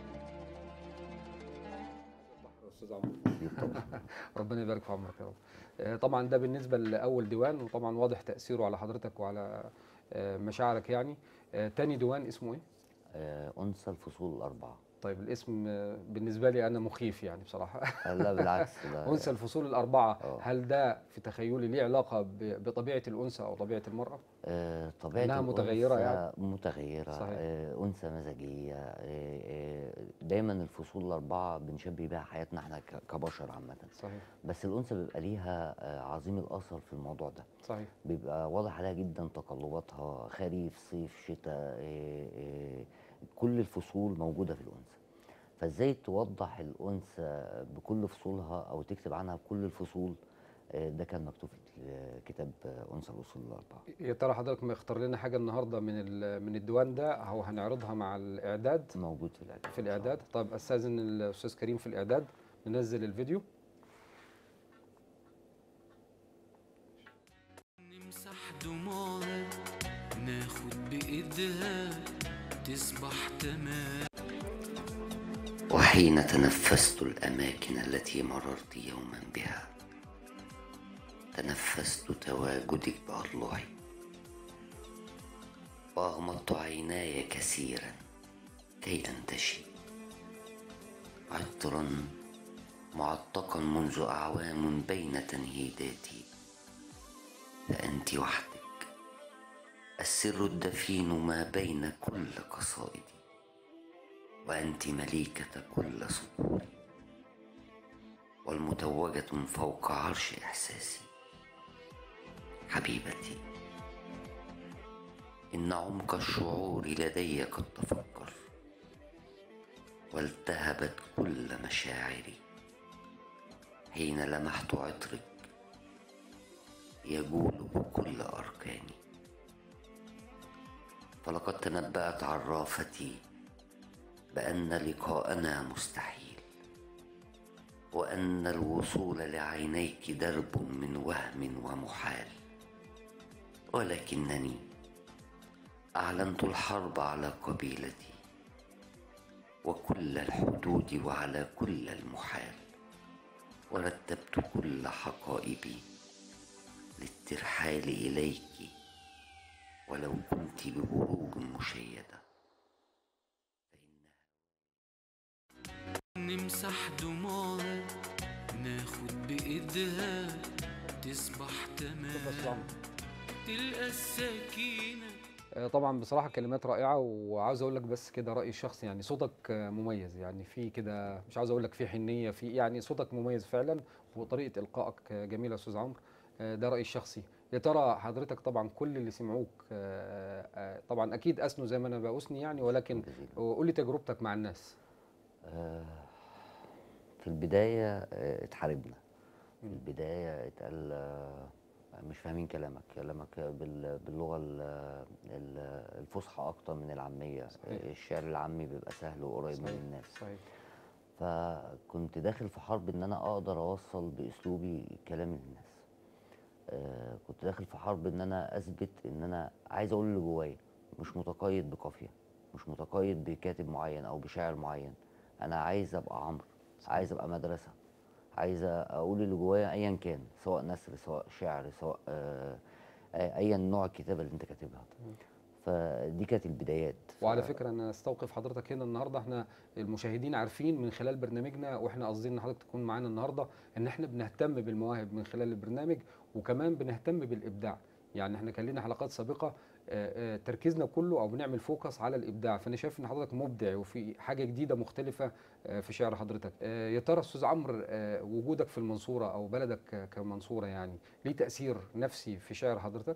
استاذ عمرو ربنا يبارك في عمرك يا رب آه، طبعا ده بالنسبه لاول ديوان وطبعا واضح تاثيره على حضرتك وعلى آه، مشاعرك يعني آه، تاني ديوان اسمه ايه آه، أنثى الفصول الأربعة طيب الاسم آه، بالنسبه لي انا مخيف يعني بصراحه آه، لا بالعكس لا انثى الفصول الاربعه آه. هل ده في تخيلي ليه علاقه ب- بطبيعه الانثى او طبيعه المراه آه، طبيعة إنها متغيرة الأنثى يعني؟ متغيرة صحيح. آه، أنثى مزاجية آه، آه، دايما الفصول الأربعة بنشبه بيها حياتنا احنا ك- كبشر عامة صحيح بس الأنثى بيبقى ليها آه، عظيم الأثر في الموضوع ده صحيح بيبقى واضح عليها جدا تقلباتها خريف صيف شتاء آه، آه، كل الفصول موجودة في الأنثى فازاي توضح الأنثى بكل فصولها أو تكتب عنها بكل الفصول آه، ده كان مكتوب في كتاب آه، أنثى الأصول الأربعة يا ترى حضرتك ما يختار لنا حاجه النهارده من ال- من الديوان ده او هنعرضها مع الاعداد موجود في الإعداد في الاعداد طيب استاذن الاستاذ كريم في الاعداد ننزل الفيديو بإيدها تصبح تمام وحين تنفست الاماكن التي مررت يوما بها تنفست تواجدك باضلعي واغمضت عيناي كثيرا كي انتشي عطرا معتقا منذ اعوام بين تنهيداتي فانت وحدك السر الدفين ما بين كل قصائدي وأنت مليكة كل سطور والمتوجة فوق عرش إحساسي حبيبتي إن عمق الشعور لدي قد تفكر والتهبت كل مشاعري حين لمحت عطرك يجول بكل أركاني فلقد تنبأت عرافتي بان لقاءنا مستحيل وان الوصول لعينيك درب من وهم ومحال ولكنني اعلنت الحرب على قبيلتي وكل الحدود وعلى كل المحال ورتبت كل حقائبي للترحال اليك ولو كنت ببروج مشيده نمسح دموعها ناخد بإيدها تصبح تمام تلقى السكينة آه، طبعا بصراحه كلمات رائعه وعاوز اقول لك بس كده رايي الشخصي يعني صوتك آه، مميز يعني في كده مش عاوز اقول لك في حنيه في يعني صوتك مميز فعلا وطريقه القائك آه، جميله يا استاذ عمرو آه، ده رايي الشخصي يا ترى حضرتك طبعا كل اللي سمعوك آه، آه، طبعا اكيد اثنوا زي ما انا بأثني يعني ولكن جزيلا. قول لي تجربتك مع الناس آه، في البداية آه، اتحاربنا في مم. البداية اتقال آه، مش فاهمين كلامك كلامك بال- باللغة ال- ال- الفصحى أكتر من العامية صحيح. آه، الشعر العامي بيبقى سهل وقريب من صحيح. الناس صحيح فكنت داخل في حرب ان انا اقدر اوصل باسلوبي كلام للناس آه كنت داخل في حرب ان انا اثبت ان انا عايز اقول اللي جوايا مش متقيد بقافيه مش متقيد بكاتب معين او بشاعر معين انا عايز ابقى عمرو عايز ابقى مدرسه عايز اقول اللي جوايا ايا كان سواء نثر سواء شعر سواء آه آه، ايا نوع الكتابه اللي انت كاتبها فدي كانت البدايات وعلى ف- فكره انا استوقف حضرتك هنا النهارده احنا المشاهدين عارفين من خلال برنامجنا واحنا قاصدين ان حضرتك تكون معانا النهارده ان احنا بنهتم بالمواهب من خلال البرنامج وكمان بنهتم بالابداع يعني احنا كان لنا حلقات سابقه آه، آه، تركيزنا كله او بنعمل فوكس على الابداع فانا شايف ان حضرتك مبدع وفي حاجه جديده مختلفه آه، في شعر حضرتك آه، يا ترى استاذ عمرو آه، وجودك في المنصوره او بلدك ك- كمنصوره يعني ليه تاثير نفسي في شعر حضرتك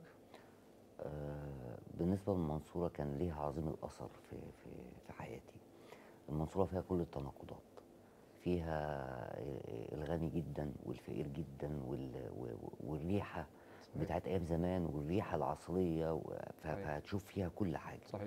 آه، بالنسبة للمنصورة كان ليها عظيم الأثر في في في حياتي. المنصورة فيها كل التناقضات. فيها الغني جدا والفقير جدا وال- و- والريحة بتاعت أيام زمان والريحة العصرية و- ف- صحيح. فهتشوف فيها كل حاجة. صحيح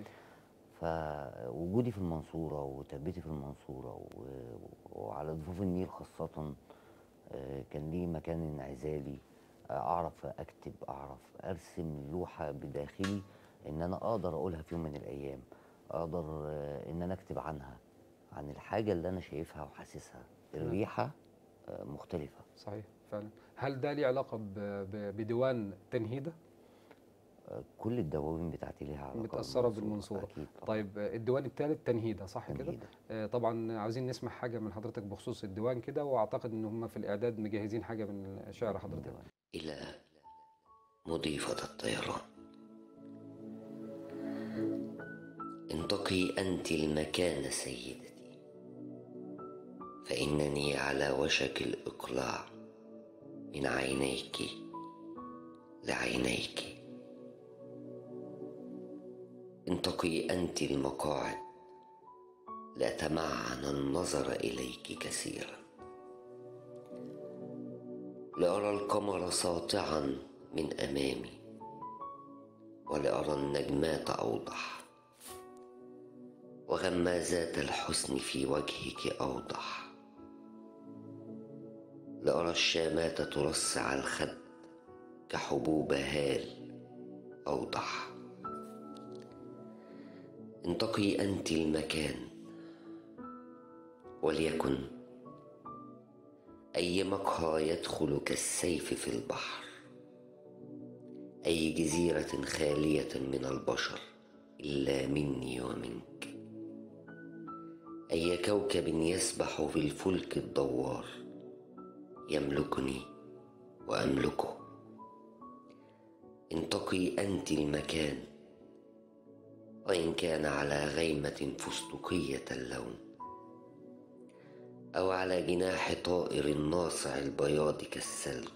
فوجودي في المنصورة وتربيتي في المنصورة و- وعلى ضفوف النيل خاصة آه، كان ليه مكان انعزالي آه، أعرف أكتب أعرف أرسم لوحة بداخلي إن أنا أقدر أقولها في يوم من الأيام أقدر آه، إن أنا أكتب عنها عن الحاجة اللي أنا شايفها وحاسسها الريحة آه، مختلفة صحيح فعلا هل ده ليه علاقه ب- ب- بديوان تنهيده آه، كل الدواوين بتاعتي ليها علاقة متأثرة بالمنصورة. أكيد طبعاً. طيب آه، الديوان الثالث تنهيده صح كده تنهيدة. آه، طبعا عاوزين نسمع حاجه من حضرتك بخصوص الديوان كده واعتقد ان هم في الاعداد مجهزين حاجه من شعر حضرتك الديوان. إلى مضيفة الطيران انتقي أنت المكان سيدتي فإنني على وشك الإقلاع من عينيك لعينيك انتقي أنت المقاعد لأتمعن النظر إليك كثيرا لأرى القمر ساطعا من أمامي ولأرى النجمات أوضح وغمازات الحسن في وجهك أوضح لأرى الشامات ترصع الخد كحبوب هال أوضح انتقي أنت المكان وليكن أي مقهى يدخل كالسيف في البحر أي جزيرة خالية من البشر إلا مني ومنك أي كوكب يسبح في الفلك الدوار يملكني وأملكه انتقي أنت المكان وإن كان على غيمة فستقية اللون أو على جناح طائر ناصع البياض كالسلك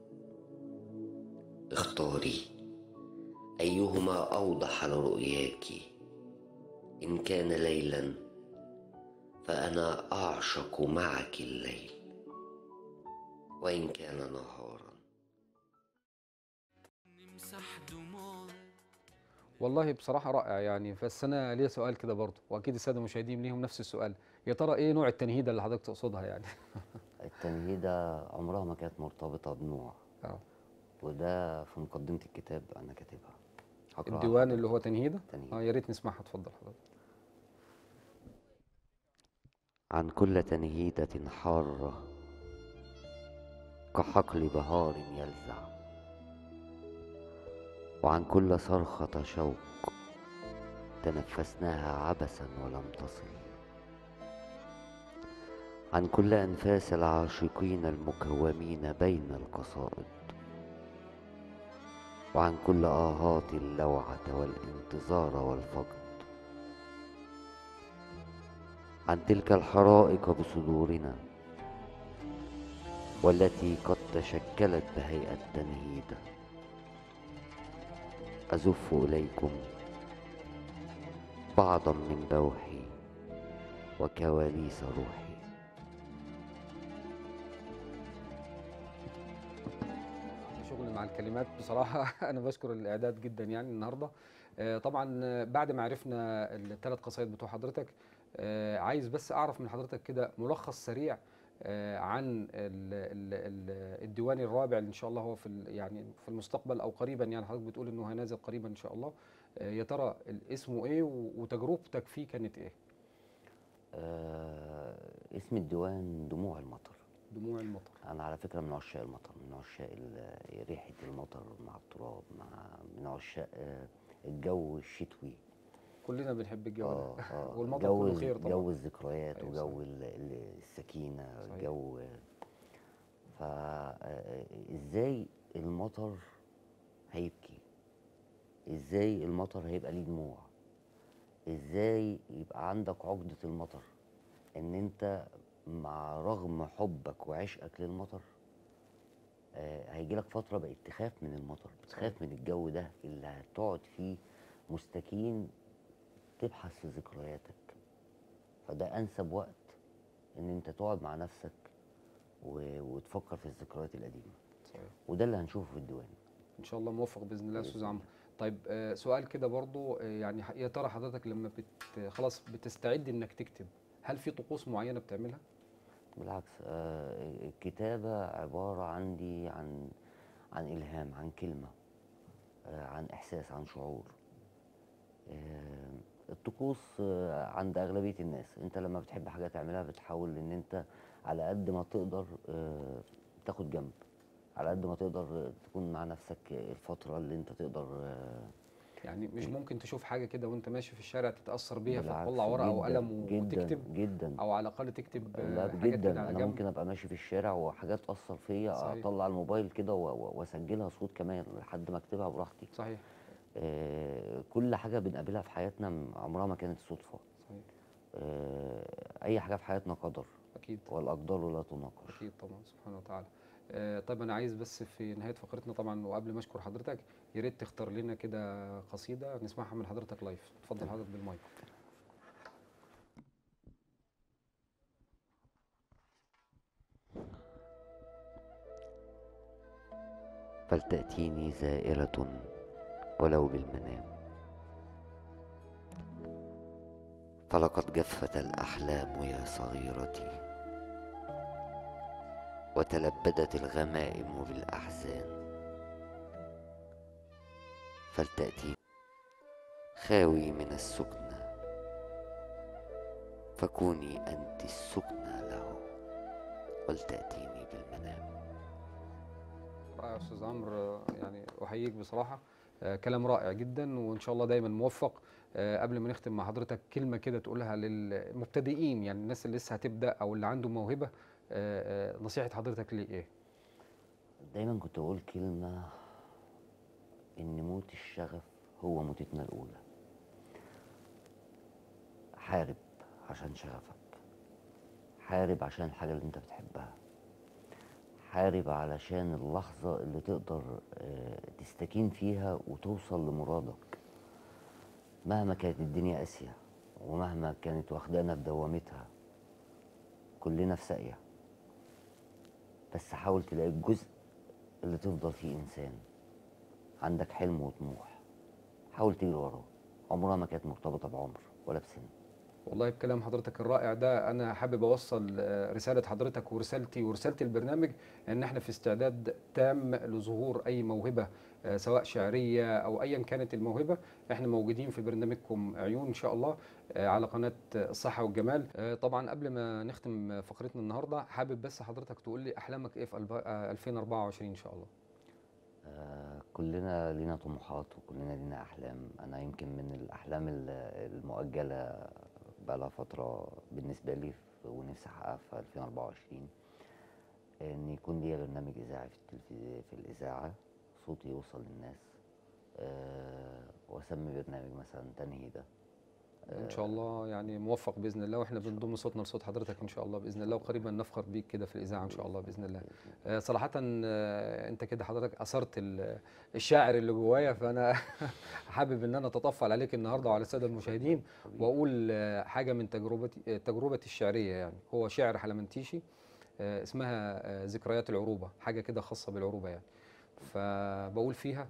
اختاري أيهما أوضح لرؤياك إن كان ليلا فأنا أعشق معك الليل وإن كان نهارا نمسح دموعك والله بصراحة رائع يعني بس أنا ليا سؤال كده برضه وأكيد السادة المشاهدين ليهم نفس السؤال يا ترى إيه نوع التنهيدة اللي حضرتك تقصدها يعني؟ التنهيدة عمرها ما كانت مرتبطة بنوع آه. وده في مقدمة الكتاب أنا كاتبها هقرأها الديوان لحضرتك. اللي هو تنهيدة؟ تنهيدة. آه يا ريت نسمعها اتفضل حضرتك عن كل تنهيدة حارة كحقل بهار يلزع وعن كل صرخة شوق تنفسناها عبثا ولم تصل عن كل أنفاس العاشقين المكومين بين القصائد وعن كل آهات اللوعة والانتظار والفقد عن تلك الحرائق بصدورنا والتي قد تشكلت بهيئة تنهيدة أزف إليكم بعضا من بوحي وكواليس روحي شغل مع الكلمات بصراحة أنا بشكر الإعداد جدا يعني النهاردة آه، طبعا آه، بعد ما عرفنا الثلاث قصائد بتوع حضرتك آه، عايز بس أعرف من حضرتك كده ملخص سريع آه، عن ال- ال- ال- الديوان الرابع اللي إن شاء الله هو في ال- يعني في المستقبل أو قريبا يعني حضرتك بتقول إنه هينزل قريبا إن شاء الله آه، يا ترى اسمه إيه و- وتجربتك فيه كانت إيه؟ آه اسم الديوان دموع المطر دموع المطر أنا على فكرة من عشاق المطر من عشاق ال- ريحة المطر مع التراب مع من عشاق آه، الجو الشتوي كلنا بنحب الجو اه ده اه والمطر جو كله خير طبعا جو الذكريات أيوة وجو صحيح. ال- ال- السكينة صحيح. جو فازاي المطر هيبكي ازاي المطر هيبقى ليه دموع ازاي يبقى عندك عقدة المطر ان انت مع رغم حبك وعشقك للمطر آه، هيجيلك فترة بقت تخاف من المطر بتخاف من الجو ده اللي هتقعد فيه مستكين تبحث في ذكرياتك فده انسب وقت ان انت تقعد مع نفسك و... وتفكر في الذكريات القديمه صحيح. وده اللي هنشوفه في الديوان ان شاء الله موفق باذن الله يا استاذ بإذن عمرو طيب آه، سؤال كده برضو آه، يعني ح- يا ترى حضرتك لما بت خلاص بتستعد انك تكتب هل في طقوس معينه بتعملها بالعكس آه، الكتابه عباره عندي عن عن الهام عن كلمه آه، عن احساس عن شعور آه، الطقوس آه، عند اغلبيه الناس انت لما بتحب حاجه تعملها بتحاول ان انت على قد ما تقدر آه، تاخد جنب على قد ما تقدر تكون مع نفسك الفتره اللي انت تقدر آه، يعني مش ممكن تشوف حاجه كده وانت ماشي في الشارع تتاثر بيها بالعكس، فتطلع ورقه او جداً، قلم جدا وتكتب جدا او على الاقل تكتب آه، لا حاجات كده جدا على انا جنب ممكن ابقى ماشي في الشارع وحاجات تاثر فيا صحيح. اطلع الموبايل كده و- و- واسجلها صوت كمان لحد ما اكتبها براحتي صحيح آه، كل حاجه بنقابلها في حياتنا م- عمرها ما كانت صدفه صحيح آه، اي حاجه في حياتنا قدر اكيد والاقدار لا تناقش اكيد طبعا سبحانه وتعالى آه، طيب انا عايز بس في نهايه فقرتنا طبعا وقبل ما اشكر حضرتك يا ريت تختار لنا كده قصيده نسمعها من حضرتك لايف اتفضل حضرتك بالمايك فلتأتيني زائرة ولو بالمنام فلقد جفت الأحلام يا صغيرتي وتلبدت الغمائم بالأحزان فلتأتي خاوي من السكنى فكوني أنت السكنى له ولتأتيني بالمنام رائع يا استاذ عمرو يعني احييك بصراحه آه، كلام رائع جدا وان شاء الله دايما موفق آه، قبل ما نختم مع حضرتك كلمه كده تقولها للمبتدئين يعني الناس اللي لسه هتبدا او اللي عنده موهبه آه، آه، نصيحه حضرتك ليه ايه دايما كنت اقول كلمه ان موت الشغف هو موتتنا الاولى حارب عشان شغفك حارب عشان الحاجه اللي انت بتحبها حارب علشان اللحظه اللي تقدر آه، تستكين فيها وتوصل لمرادك مهما كانت الدنيا قاسيه ومهما كانت واخدانا بدوامتها كلنا في ساقيه بس حاول تلاقي الجزء اللي تفضل فيه انسان عندك حلم وطموح حاول تجري وراه عمرها ما كانت مرتبطه بعمر ولا بسن والله بكلام حضرتك الرائع ده انا حابب اوصل آه، رساله حضرتك ورسالتي ورساله البرنامج ان احنا في استعداد تام لظهور اي موهبه آه، سواء شعريه او ايا كانت الموهبه احنا موجودين في برنامجكم عيون ان شاء الله آه، على قناه الصحه والجمال آه، طبعا قبل ما نختم فقرتنا النهارده حابب بس حضرتك تقول لي احلامك ايه في الب- آه، 2024 ان شاء الله آه كلنا لينا طموحات وكلنا لينا احلام انا يمكن من الاحلام ال- المؤجله بقالها فتره بالنسبه لي ف- ونفسي احققها في 2024 ان يكون ليا برنامج اذاعي في التلفزيون في الاذاعه صوتي يوصل للناس آه واسمي برنامج مثلا تنهيده ان شاء الله يعني موفق باذن الله واحنا بنضم صوتنا لصوت حضرتك ان شاء الله باذن الله وقريبا نفخر بيك كده في الاذاعه ان شاء الله باذن الله آه، صراحه آه، انت كده حضرتك اثرت ال- الشاعر اللي جوايا فانا حابب ان انا اتطفل عليك النهارده وعلى الساده المشاهدين واقول آه، حاجه من تجربتي آه، تجربتي الشعريه يعني هو شعر حلمنتيشي آه، اسمها آه، ذكريات العروبه حاجه كده خاصه بالعروبه يعني فبقول فيها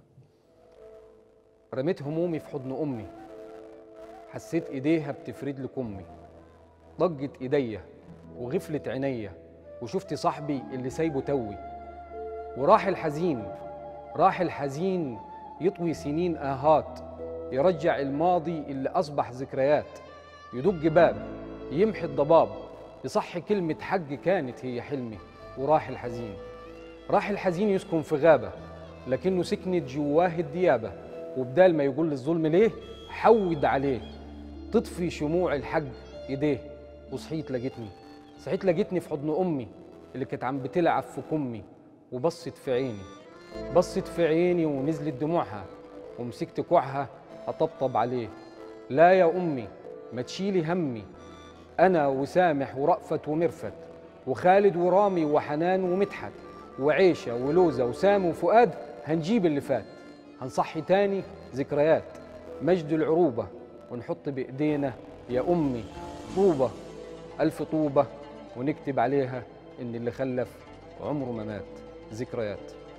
رميت همومي في حضن امي حسيت ايديها بتفرد لي كمي ضجت ايديا وغفلت عينيا وشفت صاحبي اللي سايبه توي وراح الحزين راح الحزين يطوي سنين آهات يرجع الماضي اللي أصبح ذكريات يدق باب يمحي الضباب يصحي كلمة حق كانت هي حلمي وراح الحزين راح الحزين يسكن في غابة لكنه سكنت جواه الديابة وبدال ما يقول للظلم ليه حود عليه تطفي شموع الحج ايديه وصحيت لقيتني صحيت لقيتني في حضن امي اللي كانت عم بتلعب في كمي وبصت في عيني بصت في عيني ونزلت دموعها ومسكت كوعها اطبطب عليه لا يا امي ما تشيلي همي انا وسامح ورأفت ومرفت وخالد ورامي وحنان ومدحت وعيشه ولوزه وسام وفؤاد هنجيب اللي فات هنصحي تاني ذكريات مجد العروبه ونحط بايدينا يا امي طوبه الف طوبه ونكتب عليها ان اللي خلف عمره ما مات ذكريات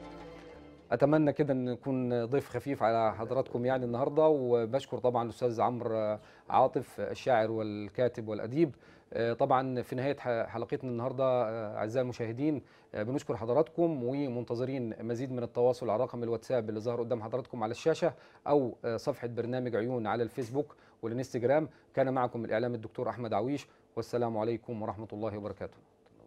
اتمنى كده ان نكون ضيف خفيف على حضراتكم يعني النهارده وبشكر طبعا الاستاذ عمرو عاطف الشاعر والكاتب والاديب آه، طبعا في نهايه ح- حلقتنا النهارده آه، اعزائي المشاهدين آه، بنشكر حضراتكم ومنتظرين مزيد من التواصل على رقم الواتساب اللي ظهر قدام حضراتكم على الشاشه او آه، صفحه برنامج عيون على الفيسبوك والانستجرام كان معكم الاعلام الدكتور احمد عويش والسلام عليكم ورحمه الله وبركاته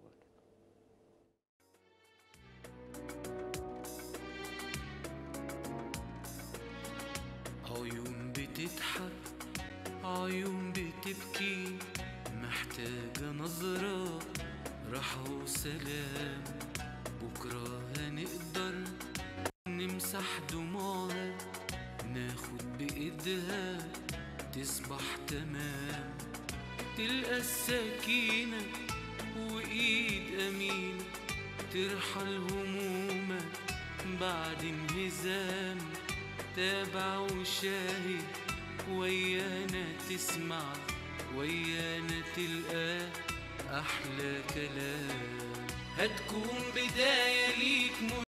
عيون بتضحك عيون بتبكي محتاجة نظرة راحة وسلام بكرة هنقدر نمسح دموعها ناخد بإيدها تصبح تمام تلقى السكينة وإيد أمينة ترحل همومك بعد انهزام تابع وشاهد ويانا تسمع ويانا تلقى أحلى كلام هتكون بداية ليك